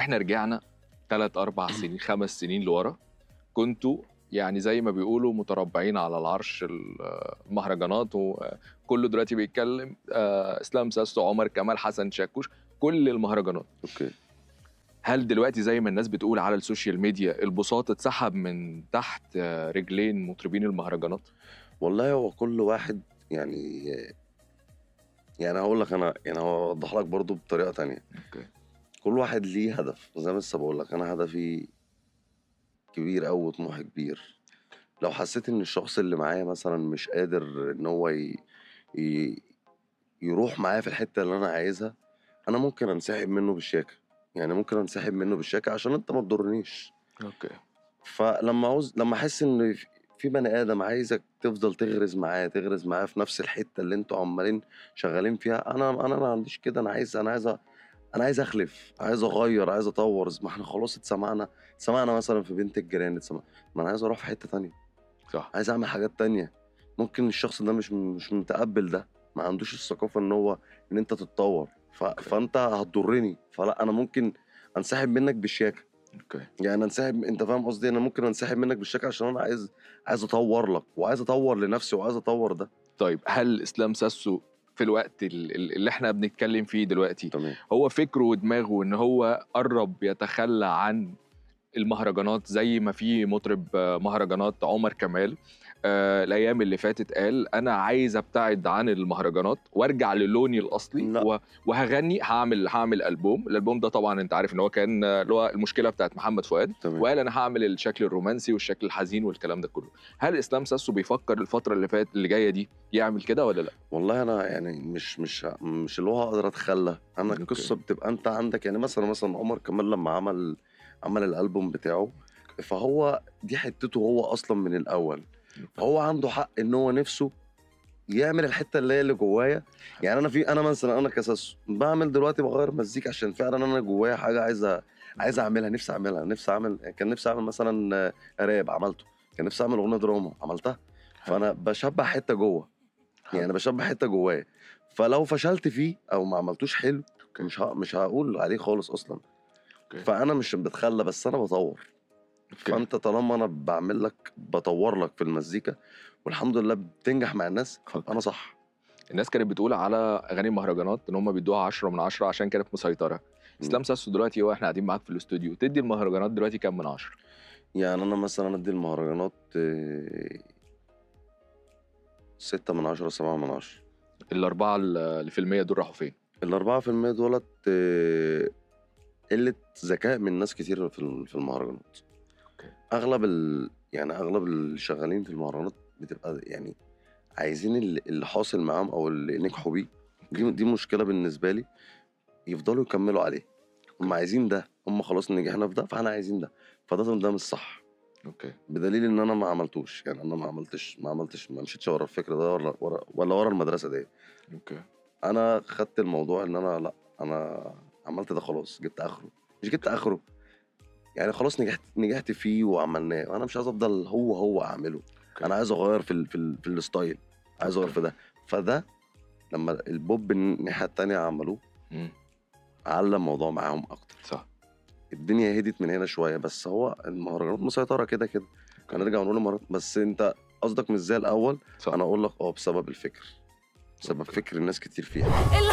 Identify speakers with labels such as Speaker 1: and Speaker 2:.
Speaker 1: احنا رجعنا ثلاث اربع سنين خمس سنين لورا كنتوا يعني زي ما بيقولوا متربعين على العرش المهرجانات وكله دلوقتي بيتكلم آه، اسلام ساسو عمر كمال حسن شاكوش كل المهرجانات
Speaker 2: اوكي
Speaker 1: هل دلوقتي زي ما الناس بتقول على السوشيال ميديا البساط اتسحب من تحت آه، رجلين مطربين المهرجانات
Speaker 2: والله هو كل واحد يعني يعني هقول لك انا يعني هوضح لك برضو بطريقه تانية
Speaker 1: اوكي
Speaker 2: كل واحد ليه هدف زي ما لسه بقول لك انا هدفي كبير أوي وطموحي كبير لو حسيت ان الشخص اللي معايا مثلا مش قادر ان هو ي... ي... يروح معايا في الحته اللي انا عايزها انا ممكن انسحب منه بالشياكه يعني ممكن انسحب منه بالشياكه عشان انت ما تضرنيش
Speaker 1: اوكي
Speaker 2: فلما عاوز لما احس ان في- في بني ادم عايزك تفضل تغرز معاه تغرز معاه في نفس الحته اللي انتوا عمالين شغالين فيها انا انا ما عنديش كده انا عايز انا عايز أ- انا عايز اخلف عايز اغير عايز اطور ما احنا خلاص اتسمعنا اتسمعنا مثلا في بنت الجيران اتسمع ما انا عايز اروح في حته تانية
Speaker 1: صح
Speaker 2: عايز اعمل حاجات تانية ممكن الشخص ده مش مش متقبل ده ما عندوش الثقافه ان هو ان انت تتطور ف... فانت هتضرني فلا انا ممكن انسحب منك بالشياكه
Speaker 1: اوكي
Speaker 2: يعني انسحب انت فاهم قصدي انا ممكن انسحب منك بالشكل عشان انا عايز عايز اطور لك وعايز اطور لنفسي وعايز اطور ده
Speaker 1: طيب هل اسلام ساسو في الوقت ال- ال- اللي احنا بنتكلم فيه دلوقتي
Speaker 2: تمام
Speaker 1: هو فكره ودماغه ان هو قرب يتخلى عن المهرجانات زي ما في مطرب آه، مهرجانات عمر كمال آه الايام اللي فاتت قال انا عايز ابتعد عن المهرجانات وارجع للوني الاصلي
Speaker 2: لا.
Speaker 1: و- وهغني هعمل هعمل البوم الالبوم ده طبعا انت عارف ان هو كان آه، اللي هو المشكله بتاعت محمد فؤاد
Speaker 2: تمام
Speaker 1: وقال انا هعمل الشكل الرومانسي والشكل الحزين والكلام ده كله هل اسلام ساسو بيفكر الفتره اللي فاتت اللي جايه دي يعمل كده ولا لا
Speaker 2: والله انا يعني مش مش مش اللي هو هقدر اتخلى انا
Speaker 1: أوكي.
Speaker 2: القصه بتبقى انت عندك يعني مثلا مثلا عمر كمال لما عمل عمل الالبوم بتاعه فهو دي حتته هو اصلا من الاول فهو عنده حق ان هو نفسه يعمل الحته اللي هي اللي جوايا يعني انا في انا مثلا انا كساسو بعمل دلوقتي بغير مزيكا عشان فعلا انا جوايا حاجه عايز أ- عايز اعملها نفسي اعملها نفسي اعمل كان نفسي اعمل مثلا آه، راب عملته كان نفسي اعمل اغنيه دراما عملتها فانا بشبع حته جوه يعني بشبع حته جوايا فلو فشلت فيه او ما عملتوش حلو
Speaker 1: أوكي.
Speaker 2: مش ه... مش هقول عليه خالص اصلا
Speaker 1: أوكي.
Speaker 2: فانا مش بتخلى بس انا بطور
Speaker 1: أوكي.
Speaker 2: فانت طالما انا بعمل لك بطور لك في المزيكا والحمد لله بتنجح مع الناس انا صح
Speaker 1: الناس كانت بتقول على اغاني المهرجانات ان هم بيدوها 10 من 10 عشان كانت مسيطره اسلام ساسو دلوقتي هو احنا قاعدين معاك في الاستوديو تدي المهرجانات دلوقتي كام من 10
Speaker 2: يعني انا مثلا ادي المهرجانات آه، ستة من عشرة سبعة من عشرة
Speaker 1: الاربعه اللي في المية دول راحوا فين
Speaker 2: الأربعة في المية دولت آه، قلة ذكاء من ناس كتير في ال- في المهرجانات
Speaker 1: أوكي.
Speaker 2: أغلب ال... يعني أغلب اللي شغالين في المهرجانات بتبقى يعني عايزين اللي اللي حاصل معاهم أو اللي نجحوا بيه دي دي مشكلة بالنسبة لي يفضلوا يكملوا عليه هم عايزين ده هم خلاص نجحنا في ده فاحنا عايزين ده فده ده مش صح
Speaker 1: اوكي
Speaker 2: بدليل ان انا ما عملتوش يعني انا ما عملتش ما عملتش ما مشيتش ورا الفكره ده ولا ورا ولا ورا المدرسه دي
Speaker 1: اوكي
Speaker 2: انا خدت الموضوع ان انا لا انا عملت ده خلاص جبت اخره مش جبت اخره يعني خلاص نجحت نجحت فيه وعملناه وانا مش عايز افضل هو هو اعمله
Speaker 1: أوكي.
Speaker 2: انا عايز اغير في ال في, ال في الستايل عايز اغير
Speaker 1: أوكي.
Speaker 2: في ده فده لما البوب الناحيه التانيه عملوه
Speaker 1: مم.
Speaker 2: علم الموضوع معاهم اكتر
Speaker 1: صح
Speaker 2: الدنيا هدت من هنا شويه بس هو المهرجانات مسيطره كده كده هنرجع ونقول المهرجانات بس انت قصدك مش زي الاول
Speaker 1: صح
Speaker 2: انا اقول لك اه بسبب الفكر بسبب
Speaker 1: أوكي.
Speaker 2: فكر الناس كتير فيها
Speaker 3: الحب